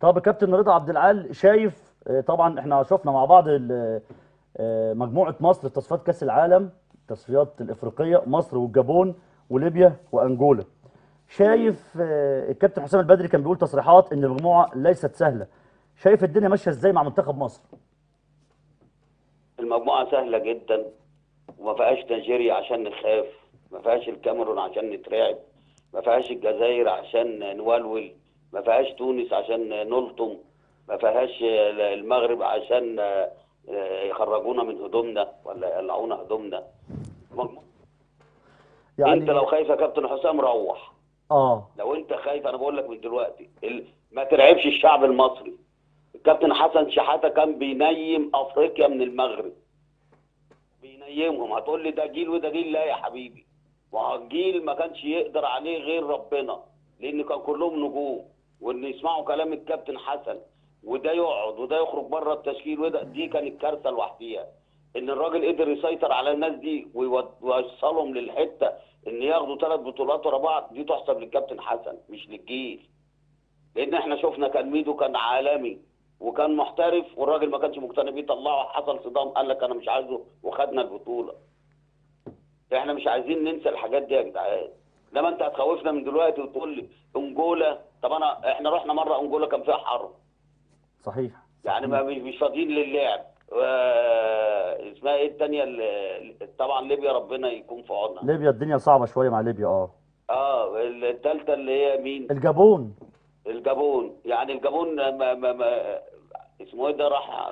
طب كابتن رضا عبد العال شايف آه، طبعا احنا شفنا مع بعض ال- آه، مجموعه مصر في تصفيات كاس العالم التصفيات الافريقيه مصر والجابون وليبيا وانجولا شايف آه، الكابتن حسام البدري كان بيقول تصريحات ان المجموعه ليست سهله شايف الدنيا ماشيه ازاي مع منتخب مصر المجموعة سهلة جدا وما فيهاش نيجيريا عشان نخاف ما فيهاش الكاميرون عشان نترعب ما فيهاش الجزائر عشان نولول ما فيهاش تونس عشان نلطم ما فيهاش المغرب عشان يخرجونا من هدومنا ولا يقلعونا هدومنا مجموعة. يعني انت لو خايف يا كابتن حسام روح اه لو انت خايف انا بقول لك من دلوقتي ال- ما ترعبش الشعب المصري الكابتن حسن شحاته كان بينيم افريقيا من المغرب بينيمهم هتقول لي ده جيل وده جيل لا يا حبيبي وجيل ما كانش يقدر عليه غير ربنا لان كان كلهم نجوم وان يسمعوا كلام الكابتن حسن وده يقعد وده يخرج بره التشكيل وده دي كانت كارثه لوحديها ان الراجل قدر يسيطر على الناس دي ويود- ويوصلهم للحته ان ياخدوا ثلاث بطولات ورا بعض دي تحسب للكابتن حسن مش للجيل لان احنا شفنا كان ميدو كان عالمي وكان محترف والراجل ما كانش مقتنع بيه طلعه حصل صدام قال لك انا مش عايزه وخدنا البطوله احنا مش عايزين ننسى الحاجات دي يا جدعان لما انت هتخوفنا من دلوقتي وتقول لي انجولا طب انا احنا رحنا مره انجولا كان فيها حرب صحيح يعني ما مش مش فاضيين للعب و... اسمها ايه الثانيه طبعا ليبيا ربنا يكون في عونها ليبيا الدنيا صعبه شويه مع ليبيا اه اه الثالثه اللي هي مين الجابون الجابون يعني الجابون ما ما ما اسمه ايه ده راح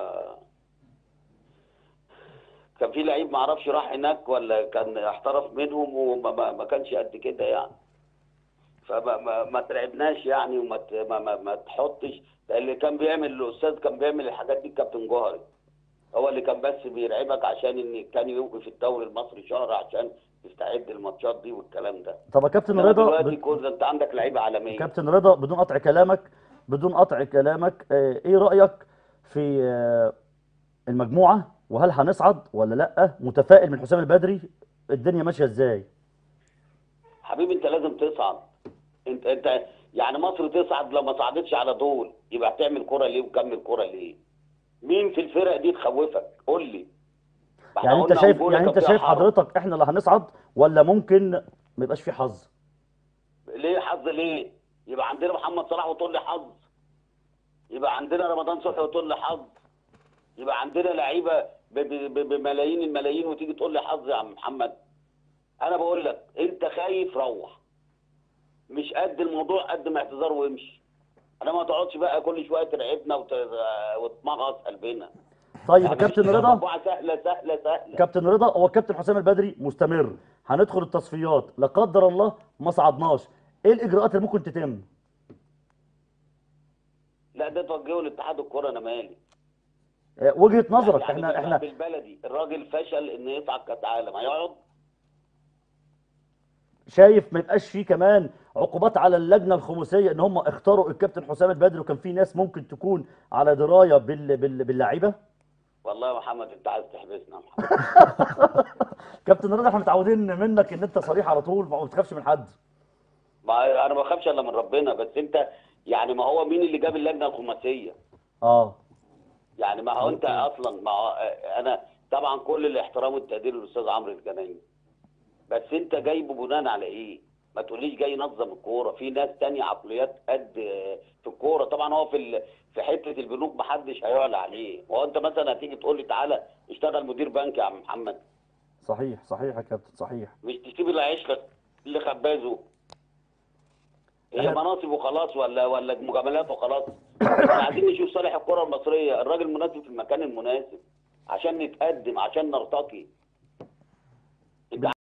كان في لعيب ما اعرفش راح هناك ولا كان احترف منهم وما ما, ما كانش قد كده يعني فما ما, ما ترعبناش يعني وما ت- ما, ما, ما تحطش اللي كان بيعمل الاستاذ كان بيعمل الحاجات دي الكابتن جوهري هو اللي كان بس بيرعبك عشان ان كان يوقف الدوري المصري شهر عشان تستعد الماتشات دي والكلام ده طب يا كابتن إنما رضا دلوقتي ب- كل انت عندك لعيبه عالميه كابتن رضا بدون قطع كلامك بدون قطع كلامك آه، ايه رأيك في آه، المجموعة وهل هنصعد ولا لا متفائل من حسام البدري الدنيا ماشية ازاي حبيبي انت لازم تصعد انت انت يعني مصر تصعد لو ما صعدتش على طول يبقى هتعمل كرة ليه وكمل كرة ليه مين في الفرق دي تخوفك قول لي ما احنا يعني انت قلنا شايف أنجولا يعني كان انت فيها شايف حرب. حضرتك احنا اللي هنصعد ولا ممكن ما يبقاش في حظ ليه حظ ليه يبقى عندنا محمد صلاح وتقول لي حظ يبقى عندنا رمضان صبحي وتقول لي حظ يبقى عندنا لعيبه ب- ب- ب- بملايين الملايين وتيجي تقول لي حظ يا عم محمد انا بقول لك انت خايف روح مش قد الموضوع قد ما اعتذار وامشي انا ما تقعدش بقى كل شويه ترعبنا وت- وتمغص قلبنا طيب يا يعني كابتن مش رضا مجموعة سهله سهله سهله كابتن رضا هو الكابتن حسام البدري مستمر هندخل التصفيات لا قدر الله ما صعدناش ايه الاجراءات اللي ممكن تتم لا ده توجهه لاتحاد الكوره انا مالي آه، وجهة نظرك يعني احنا بال- احنا بالبلدي الراجل فشل ان يصعد كاس عالم هيقعد شايف ما يبقاش فيه كمان عقوبات على اللجنه الخماسيه ان هم اختاروا الكابتن حسام البدري وكان في ناس ممكن تكون على درايه بال... بال... باللعيبه والله يا محمد انت عايز تحبسنا يا محمد كابتن رضا احنا متعودين منك ان انت صريح على طول ما بتخافش من حد ما انا ما بخافش الا من ربنا بس انت يعني ما هو مين اللي جاب اللجنه الخماسيه اه يعني ما هو انت اصلا ما هو انا طبعا كل الاحترام والتقدير للاستاذ عمرو الجنايني بس انت جايبه بناء على ايه ما تقوليش جاي ينظم الكوره في ناس تانية عقليات قد في الكوره طبعا هو في ال... في حته البنوك ما حدش هيعلى عليه هو انت مثلا هتيجي تقول لي تعالى اشتغل مدير بنك يا عم محمد صحيح صحيح يا كابتن صحيح مش تسيب اللي هيعيش لك اللي خبازه هي أنا- مناصب وخلاص ولا ولا مجاملات وخلاص احنا عايزين نشوف صالح الكره المصريه الراجل مناسب في المكان المناسب عشان نتقدم عشان نرتقي انت